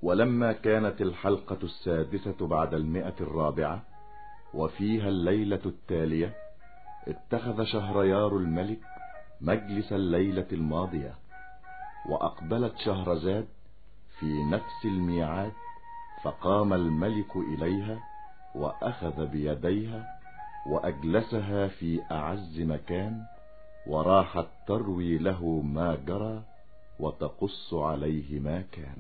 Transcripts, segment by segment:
ولما كانت الحلقة السادسة بعد المئة الرابعة وفيها الليلة التالية اتخذ شهريار الملك مجلس الليلة الماضية وأقبلت شهرزاد في نفس الميعاد فقام الملك إليها وأخذ بيديها وأجلسها في أعز مكان وراحت تروي له ما جرى وتقص عليه ما كان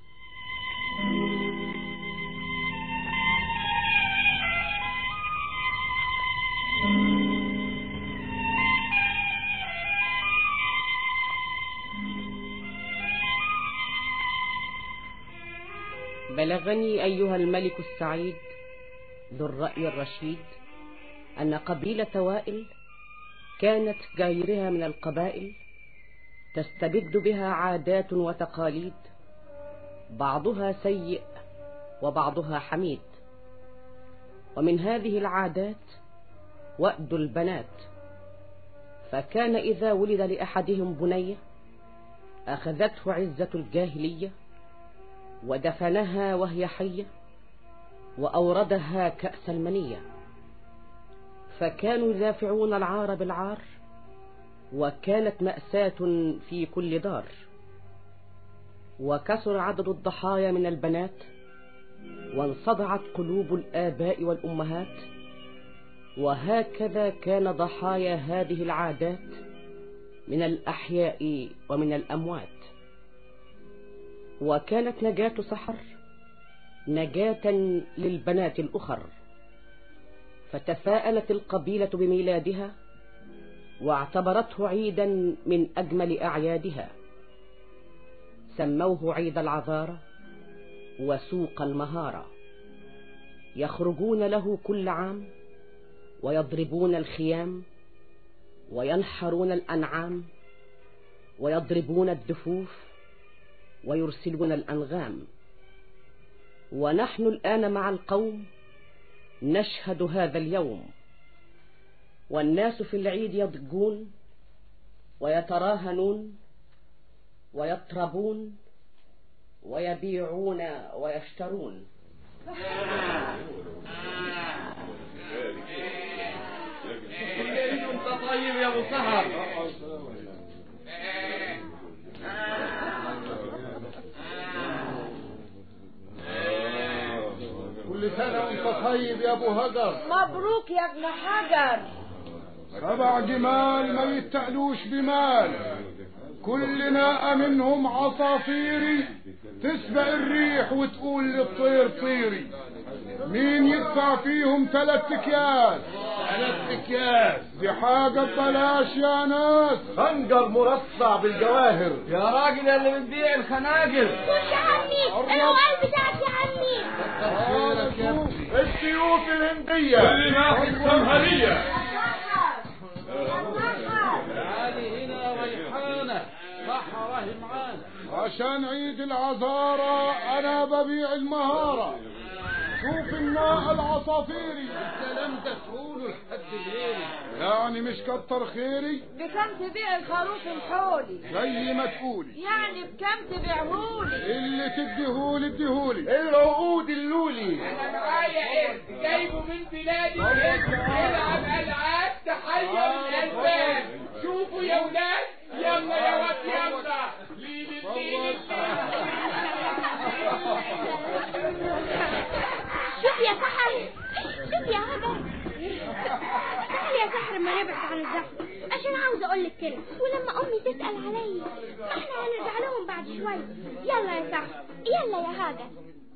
بلغني أيها الملك السعيد ذو الرأي الرشيد أن قبيلة وائل كانت غيرها من القبائل تستبد بها عادات وتقاليد بعضها سيء وبعضها حميد ومن هذه العادات وأد البنات فكان إذا ولد لأحدهم بنية أخذته عزة الجاهلية ودفنها وهي حية وأوردها كأس المنية فكانوا يدافعون العار بالعار وكانت مأساة في كل دار وكثر عدد الضحايا من البنات وانصدعت قلوب الآباء والأمهات وهكذا كان ضحايا هذه العادات من الأحياء ومن الأموات وكانت نجاة سحر نجاة للبنات الأخر فتفاءلت القبيلة بميلادها واعتبرته عيدا من أجمل أعيادها سموه عيد العذارة وسوق المهارة يخرجون له كل عام ويضربون الخيام وينحرون الأنعام ويضربون الدفوف ويرسلون الأنغام ونحن الآن مع القوم نشهد هذا اليوم والناس في العيد يضجون ويتراهنون ويطربون ويبيعون ويشترون انت طيب يا ابو سهر كل سنة وانت طيب يا ابو هجر مبروك يا ابن حجر سبع جمال ما يتقلوش بمال كل ناقة منهم عصافيري تسبق الريح وتقول للطير طيري مين يدفع فيهم ثلاث اكياس ثلاث اكياس دي حاجة ببلاش يا ناس خنجر مرصع بالجواهر يا راجل اللي بتبيع الخناجر خش يا عمي العوال بتاعك يا عمي خيرك يا ابني السيوف الهندية الرماح السمهرية تعالي هنا ريحانة صح راهي معانا عشان عيد العذارة انا ببيع المهارة شوف الناقة العصافيري الكلام ده تقوله لحد غيري يعني مش كتر خيري بكم تبيع الخروف الحولي زي ما تقولي يعني بكم تبيعهولي اللي تديهولي اديهولي العقود اللولي انا معايا قرد جايبه من بلادي يلعب العاب تحير الالباب شوفوا يا ولاد يلا يا واد يلا ليل الليل شوف يا سحر شوف يا هدى تعال يا سحر ما نبعد عن الزحمة عشان عاوز اقول لك كلمة ولما امي تسأل عليا ما احنا هنرجع لهم بعد شوي يلا يا سحر يلا يا هاجر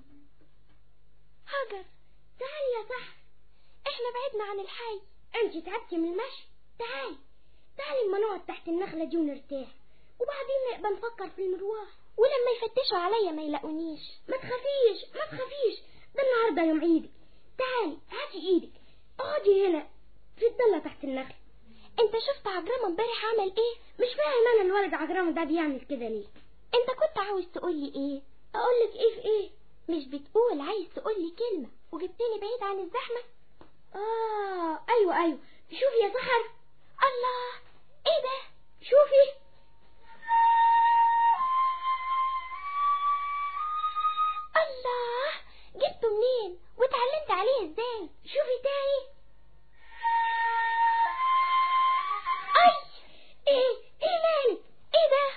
هاجر تعالي يا سحر احنا بعدنا عن الحي انت تعبتي من المشي تعالي تعالي اما نقعد تحت النخلة دي ونرتاح وبعدين نبقى نفكر في المروح ولما يفتشوا عليا ما يلاقونيش ما تخافيش ما تخافيش ده النهارده يوم عيدك تعالي هاتي ايدك اقعدي هنا في الضلة تحت النخل انت شفت عجرمة امبارح عمل ايه مش فاهم انا الولد عجرمة ده بيعمل كده ليه انت كنت عاوز تقولي ايه اقولك ايه في ايه مش بتقول عايز تقولي كلمة وجبتني بعيد عن الزحمة اه ايوه ايوه شوفي يا سحر الله ايه ده شوفي اتعودت عليه ازاي شوفي تاني اي ايه ايه مالك ايه ده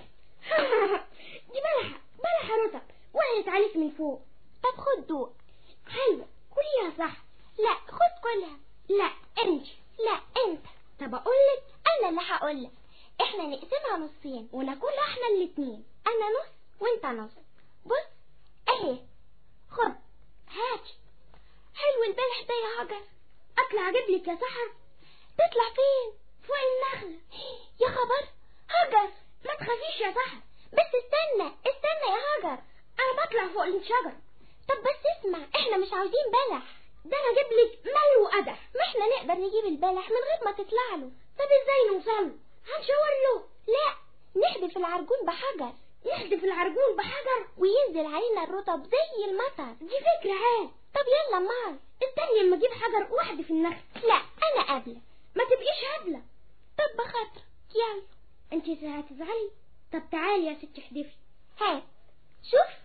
دي بلحة بلحة رطب وقعت عليك من فوق طب خد دوق حلوة كليها صح لا خد كلها لا انت لا انت طب اقولك انا اللي هقولك احنا نقسمها نصين وناكلها احنا الاتنين انا نص وانت نص بص اهي خد هات حلو البلح ده يا هاجر اطلع اجيب لك يا سحر تطلع فين فوق النخلة يا خبر هاجر ما تخافيش يا سحر بس استنى استنى يا هاجر انا بطلع فوق الشجر طب بس اسمع احنا مش عاوزين بلح ده انا اجيب لك مل وقدح ما احنا نقدر نجيب البلح من غير ما تطلع له طب ازاي نوصل له هنشاور له لا نحدف العرجون بحجر نحدف العرجون بحجر وينزل علينا الرطب زي المطر دي فكرة عال طب يلا مال استني اما اجيب حجر واحدف النخل لا انا قابلة ما تبقيش هبلة طب بخاطر يلا انت هتزعلي طب تعالي يا ست احدفي هات شوف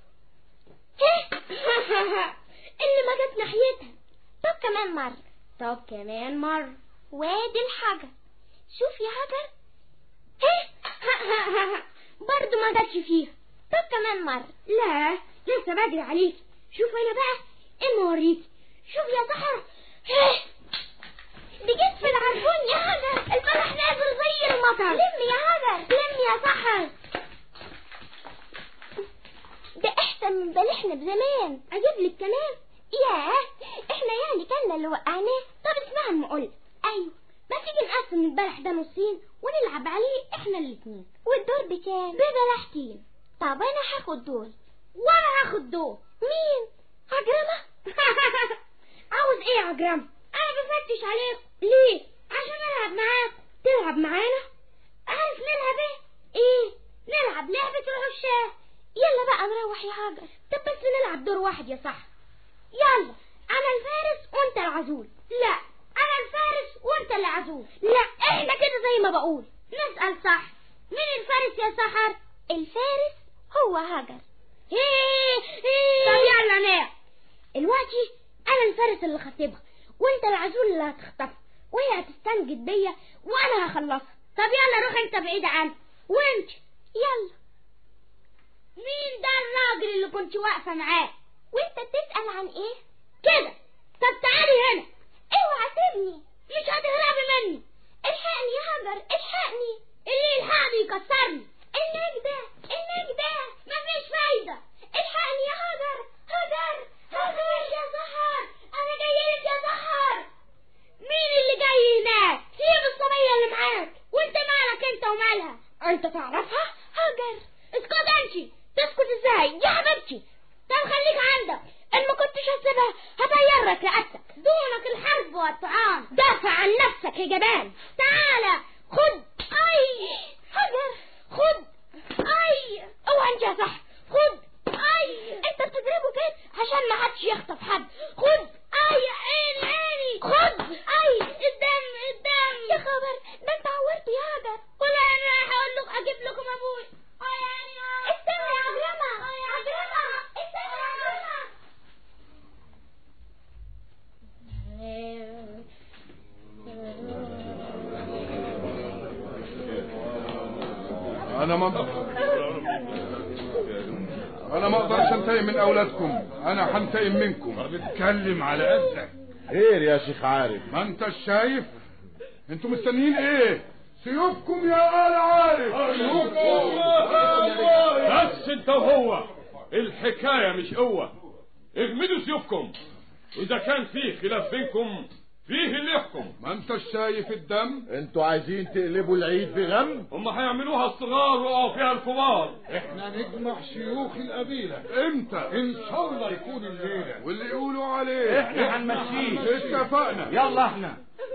اللي ما جت ناحيتها طب كمان مرة طب كمان مرة وادي الحجر شوف يا حجر برضو ما جاتش فيها طب كمان مرة لا لسه بدري عليك شوف انا بقى اما اوريكي شوف يا سحر دي جت في العربون يا هجر البلح نازل زي المطر لم يا هجر لم يا سحر ده احسن من بلحنا بزمان اجيب لك كمان ياه احنا يعني كنا اللي وقعناه طب اسمع اما اقول ايوه ما تيجي نقسم البلح ده نصين ونلعب عليه احنا الاتنين والدور بكام ببلحتين طب انا هاخد دول وانا هاخد دول مين عجرمة عاوز ايه يا عجرمة انا بفتش عليك ليه عشان العب معاك تلعب معانا عارف نلعب ايه ايه نلعب لعبة العشاق يلا بقى نروح يا هاجر طب بس نلعب دور واحد يا صح يلا انا الفارس وانت العزول لا انا الفارس وانت العزول لا احنا كده زي ما بقول نسأل صح مين الفارس يا سحر الفارس هو هاجر طب يلا نام دلوقتي انا الفارس اللي خطيبها وانت العزول اللي هتخطفها وهي هتستنجد بيا وانا هخلصها طب يلا روح انت بعيد عني وانت يلا مين ده الراجل اللي كنت واقفة معاه وانت بتسأل عن ايه كده طب تعالي هنا اوعى سيبني مش هتهربي مني الحقني يا هجر الحقني اللي يلحقني يكسرني النجدة النجدة مفيش فايدة الحقني يا هجر هجر هجر يا سحر انا جايلك يا سحر مين اللي جاي هناك سيب الصبية اللي معاك وانت مالك انت ومالها انت تعرفها هجر اسكت انت تسكت ازاي يا حبيبتي طب خليك عندك ان ما كنتش هسيبها هطيرك رقبتك دونك الحرب والطعام دافع عن نفسك يا جبان تعالى خد اي حجر خد اي اوعى انت يا صح خد اي انت بتضربه كده عشان ما حدش يخطف حد خد اي عيني عيني خد اي الدم الدم يا خبر ده انت عورت يا هاجر ولا انا رايح اقول لك اجيب لكم ابوي اي يعني استنى يا عجرمه عجرمه استنى يا عجرمه انا ما انا ما اقدرش انتقم من اولادكم انا هنتقم منكم بتتكلم على قدك خير يا شيخ عارف ما انت شايف انتوا مستنيين ايه سيوفكم يا آل عارف بس انت وهو الحكاية مش قوة اجمدوا سيوفكم اذا كان في خلاف بينكم فيه اللي يحكم ما انت شايف الدم انتوا عايزين تقلبوا العيد بغم هم هيعملوها الصغار وقعوا فيها الكبار احنا نجمع شيوخ القبيلة امتى ان شاء الله يكون الليلة واللي يقولوا عليه احنا هنمشيه اتفقنا يلا احنا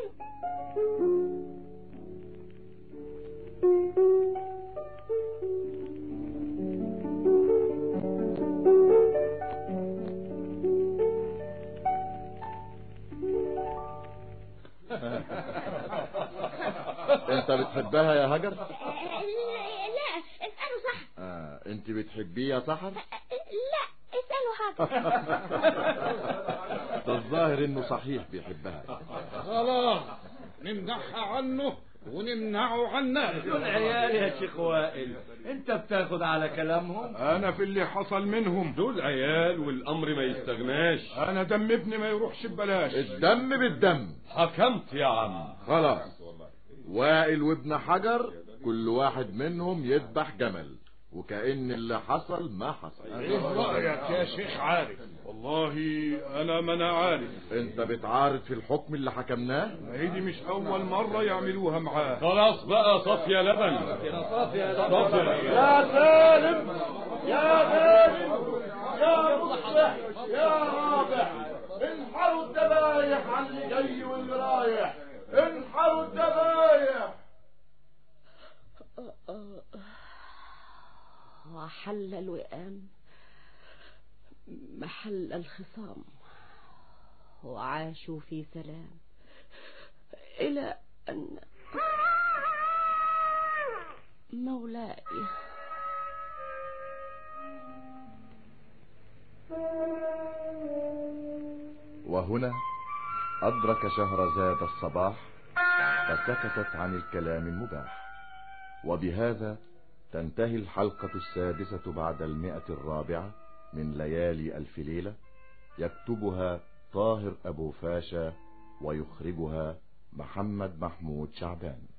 انت بتحبها يا هجر لا اسألوا صح آه. انت بتحبيه يا سحر لا اسألوا حاجة الظاهر انه صحيح بيحبها خلاص نمنعها عنه ونمنعه عنا دول عيال يا شيخ وائل انت بتاخد على كلامهم انا في اللي حصل منهم دول عيال والامر ما يستغناش انا دم ابني ما يروحش ببلاش الدم بالدم حكمت يا عم خلاص وائل وابن حجر كل واحد منهم يذبح جمل وكأن اللي حصل ما حصل ايه رايك يا شيخ عارف والله انا ما انا عارف انت بتعارض في الحكم اللي حكمناه ما هي دي مش اول مره يعملوها معاه خلاص بقى صافية لبن صافية صافية يا سالم يا سالم يا مصلح يا رابح انحروا الذبايح على اللي جاي واللي رايح انحروا الذبايح وحل الوئام محل الخصام وعاشوا في سلام إلى أن مولاي وهنا أدرك شهرزاد الصباح فسكتت عن الكلام المباح وبهذا تنتهي الحلقة السادسة بعد المئة الرابعة من ليالي ألف ليلة يكتبها طاهر أبو فاشا ويخرجها محمد محمود شعبان